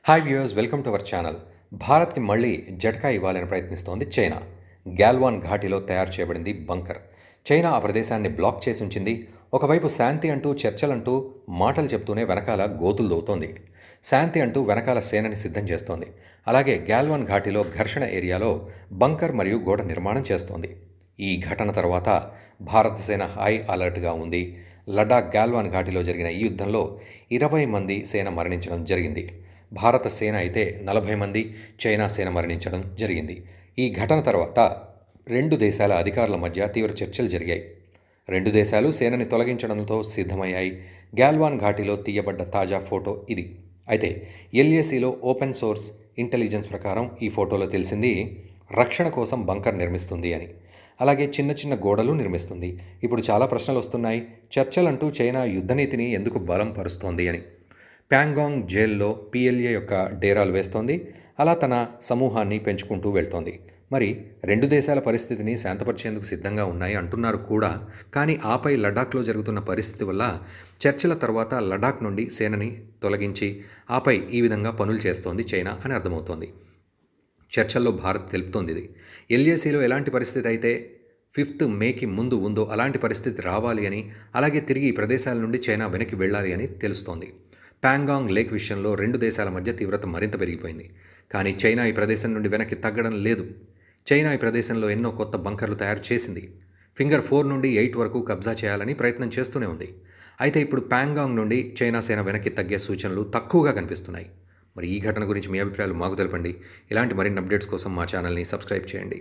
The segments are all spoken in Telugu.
hi viewers welcome to our channel భారత్కి మళ్ళీ జట్కా ఇవ్వాలని ప్రయత్నిస్తోంది చైనా గ్యాల్వాన్ ఘాటిలో తయారు చేయబడింది బంకర్ చైనా ఆ ప్రదేశాన్ని బ్లాక్ చేసి ఉంచింది ఒకవైపు శాంతి అంటూ చర్చలంటూ మాటలు చెప్తూనే వెనకాల గోతులు దవ్వుతోంది శాంతి అంటూ వెనకాల సేనని సిద్ధం చేస్తోంది అలాగే గ్యాల్వాన్ ఘాటిలో ఘర్షణ ఏరియాలో బంకర్ మరియు గోడ నిర్మాణం చేస్తోంది ఈ ఘటన తర్వాత భారత సేన హై అలర్ట్గా ఉంది లడాక్ గాల్వాన్ ఘాటిలో జరిగిన ఈ యుద్ధంలో ఇరవై మంది సేన మరణించడం జరిగింది భారత సేన అయితే నలభై మంది చైనా సేన మరణించడం జరిగింది ఈ ఘటన తర్వాత రెండు దేశాల అధికారుల మధ్య తీవ్ర చర్చలు జరిగాయి రెండు దేశాలు సేనని తొలగించడంతో సిద్ధమయ్యాయి గాల్వాన్ ఘాటిలో తీయబడ్డ తాజా ఫోటో ఇది అయితే ఎల్ఏసీలో ఓపెన్ సోర్స్ ఇంటెలిజెన్స్ ప్రకారం ఈ ఫోటోలో తెలిసింది రక్షణ కోసం బంకర్ నిర్మిస్తుంది అని అలాగే చిన్న చిన్న గోడలు నిర్మిస్తుంది ఇప్పుడు చాలా ప్రశ్నలు వస్తున్నాయి చర్చలంటూ చైనా యుద్ధనీతిని ఎందుకు బలం పరుస్తోంది అని ప్యాంగాంగ్ జైల్లో పిఎల్ఏ యొక్క డేరాలు వేస్తోంది అలా తన సమూహాన్ని పెంచుకుంటూ వెళ్తోంది మరి రెండు దేశాల పరిస్థితిని శాంతపరిచేందుకు సిద్ధంగా ఉన్నాయి అంటున్నారు కూడా కానీ ఆపై లడాఖ్లో జరుగుతున్న పరిస్థితి వల్ల చర్చల తర్వాత లడాక్ నుండి సేనని తొలగించి ఆపై ఈ విధంగా పనులు చేస్తోంది చైనా అని అర్థమవుతోంది చర్చల్లో భారత్ తెలుపుతోంది ఇది ఎల్ఏసీలో ఎలాంటి పరిస్థితి అయితే ఫిఫ్త్ మేకి ముందు ఉందో అలాంటి పరిస్థితి రావాలి అని అలాగే తిరిగి ఈ ప్రదేశాల నుండి చైనా వెనక్కి వెళ్ళాలి అని తెలుస్తోంది ప్యాంగాంగ్ లేక్ విషయంలో రెండు దేశాల మధ్య తీవ్రత మరింత పెరిగిపోయింది కానీ చైనా ఈ ప్రదేశం నుండి వెనక్కి తగ్గడం లేదు చైనా ఈ ప్రదేశంలో ఎన్నో కొత్త బంకర్లు తయారు చేసింది ఫింగర్ ఫోర్ నుండి ఎయిట్ వరకు కబ్జా చేయాలని ప్రయత్నం చేస్తూనే ఉంది అయితే ఇప్పుడు ప్యాంగాంగ్ నుండి చైనా సేన వెనక్కి తగ్గే సూచనలు తక్కువగా కనిపిస్తున్నాయి మరి ఈ ఘటన గురించి మీ అభిప్రాయాలు మాకు తెలపండి ఇలాంటి మరిన్ని అప్డేట్స్ కోసం మా ఛానల్ని సబ్స్క్రైబ్ చేయండి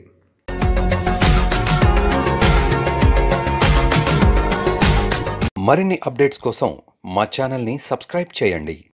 మరిన్ని అప్డేట్స్ కోసం మా ఛానల్ని సబ్స్క్రైబ్ చేయండి